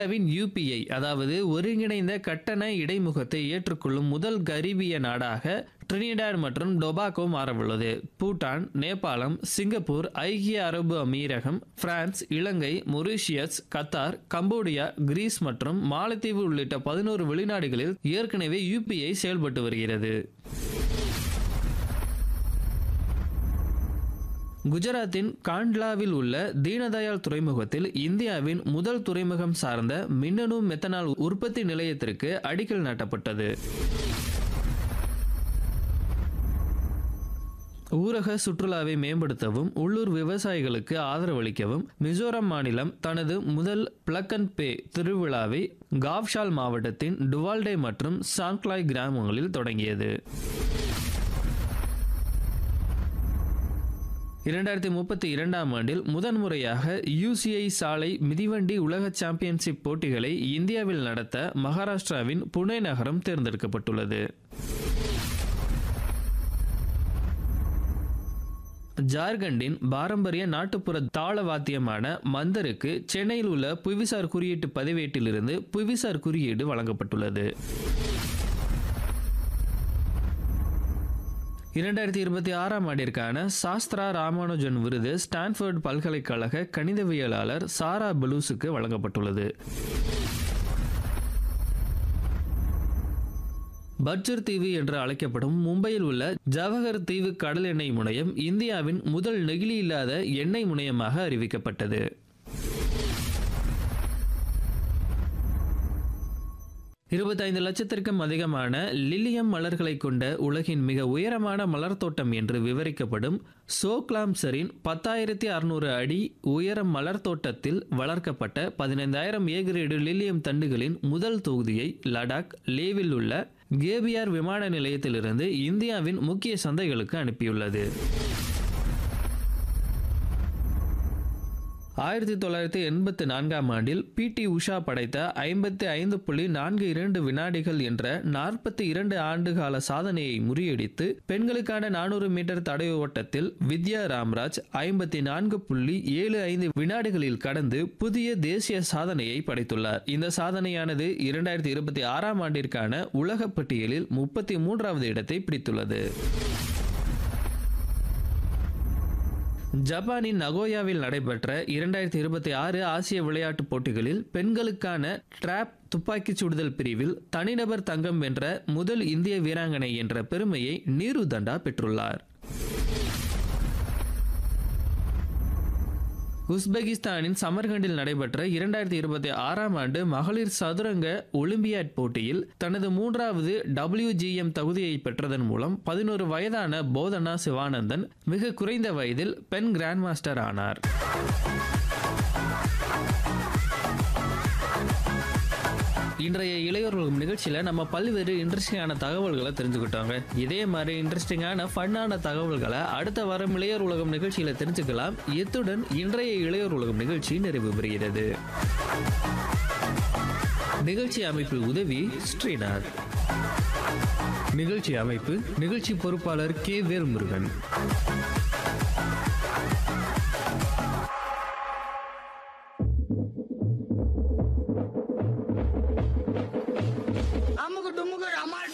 இந்தியாவின் யூபிஐ அதாவது ஒருங்கிணைந்த கட்டண இடைமுகத்தை ஏற்றுக்கொள்ளும் முதல் கரீபிய நாடாக ட்ரினிடாட் மற்றும் டொபாகோ மாறவுள்ளது பூட்டான் நேபாளம் சிங்கப்பூர் ஐக்கிய அரபு அமீரகம் பிரான்ஸ் இலங்கை மொரீஷியஸ் கத்தார் கம்போடியா கிரீஸ் மற்றும் மாலத்தீவு உள்ளிட்ட பதினோரு வெளிநாடுகளில் ஏற்கனவே யூபிஐ செயல்பட்டு வருகிறது குஜராத்தின் காண்ட்லாவில் உள்ள தீனதயாள் துறைமுகத்தில் இந்தியாவின் முதல் துறைமுகம் சார்ந்த மின்னணு மெத்தனால் உற்பத்தி நிலையத்திற்கு அடிக்கல் நாட்டப்பட்டது ஊரக சுற்றுலாவை மேம்படுத்தவும் உள்ளூர் விவசாயிகளுக்கு ஆதரவளிக்கவும் மிசோரம் மாநிலம் தனது முதல் பிளக் அண்ட் பே திருவிழாவை காவ்ஷால் மாவட்டத்தின் டுவால்டே மற்றும் சாங்க்லாய் கிராமங்களில் தொடங்கியது இரண்டாயிரத்தி முப்பத்தி இரண்டாம் ஆண்டில் முதன்முறையாக யூசிஐ சாலை மிதிவண்டி உலக சாம்பியன்ஷிப் போட்டிகளை இந்தியாவில் நடத்த மகாராஷ்டிராவின் புனே நகரம் தேர்ந்தெடுக்கப்பட்டுள்ளது ஜார்க்கண்டின் பாரம்பரிய நாட்டுப்புற தாள வாத்தியமான மந்தருக்கு சென்னையில் உள்ள புவிசார் குறியீட்டு பதிவேட்டிலிருந்து புவிசார் குறியீடு வழங்கப்பட்டுள்ளது இரண்டாயிரத்தி இருபத்தி ஆறாம் ஆண்டிற்கான சாஸ்திரா ராமானுஜன் விருது ஸ்டான்ஃபோர்ட் பல்கலைக்கழக கணிதவியலாளர் சாரா பெலூஸுக்கு வழங்கப்பட்டுள்ளது பட்ஜர் தீவு என்று அழைக்கப்படும் மும்பையில் உள்ள ஜவஹர் தீவு கடல் எண்ணெய் முனையம் இந்தியாவின் முதல் நெகிழி இல்லாத எண்ணெய் முனையமாக அறிவிக்கப்பட்டது இருபத்தைந்து லட்சத்திற்கும் அதிகமான லில்லியம் மலர்களை கொண்ட உலகின் மிக உயரமான மலர் தோட்டம் என்று விவரிக்கப்படும் சோக்லாம்சரின் பத்தாயிரத்தி அறுநூறு அடி உயரம் மலர் தோட்டத்தில் வளர்க்கப்பட்ட பதினைந்தாயிரம் ஏக்கரேடு லில்லியம் தண்டுகளின் முதல் தொகுதியை லடாக் லேவில் உள்ள கேபியார் விமான நிலையத்திலிருந்து இந்தியாவின் முக்கிய சந்தைகளுக்கு அனுப்பியுள்ளது ஆயிரத்தி தொள்ளாயிரத்தி எண்பத்தி நான்காம் ஆண்டில் பி டி உஷா படைத்த ஐம்பத்தி ஐந்து புள்ளி நான்கு இரண்டு வினாடிகள் என்ற நாற்பத்தி இரண்டு ஆண்டுகால சாதனையை முறியடித்து பெண்களுக்கான நானூறு மீட்டர் தடை ஓட்டத்தில் வித்யா ராம்ராஜ் ஐம்பத்தி நான்கு புள்ளி ஏழு ஐந்து வினாடிகளில் கடந்து புதிய தேசிய சாதனையை படைத்துள்ளார் இந்த சாதனையானது இரண்டாயிரத்தி இருபத்தி ஆறாம் ஆண்டிற்கான உலக பட்டியலில் முப்பத்தி மூன்றாவது இடத்தை பிடித்துள்ளது ஜப்பானின் நகோயாவில் நடைபெற்ற இரண்டாயிரத்தி இருபத்தி ஆறு ஆசிய விளையாட்டுப் போட்டிகளில் பெண்களுக்கான டிராப் துப்பாக்கிச் சுடுதல் பிரிவில் தனிநபர் தங்கம் வென்ற முதல் இந்திய வீராங்கனை என்ற பெருமையை நீரு தண்டா பெற்றுள்ளார் உஸ்பெகிஸ்தானின் சமர்கண்டில் நடைபெற்ற இரண்டாயிரத்தி இருபத்தி ஆறாம் ஆண்டு மகளிர் சதுரங்க ஒலிம்பியாட் போட்டியில் தனது மூன்றாவது டபிள்யூஜிஎம் தகுதியை பெற்றதன் மூலம் பதினோரு வயதான போதனா சிவானந்தன் மிக குறைந்த வயதில் பெண் கிராண்ட் மாஸ்டர் ஆனார் இன்றைய இளையோர் உலகம் நிகழ்ச்சியில் நம்ம பல்வேறு இன்ட்ரெஸ்டிங்கான தகவல்களை தெரிஞ்சுக்கிட்டோங்க இதே மாதிரி இன்ட்ரெஸ்டிங்கான ஃபன்னான தகவல்களை அடுத்த வாரம் இளையோர் உலகம் நிகழ்ச்சியில் தெரிஞ்சுக்கலாம் இத்துடன் இன்றைய இளையோர் உலகம் நிகழ்ச்சி நிறைவு பெறுகிறது நிகழ்ச்சி அமைப்பில் உதவி ஸ்ரீநாத் நிகழ்ச்சி அமைப்பு நிகழ்ச்சி பொறுப்பாளர் கே வேல்முருகன்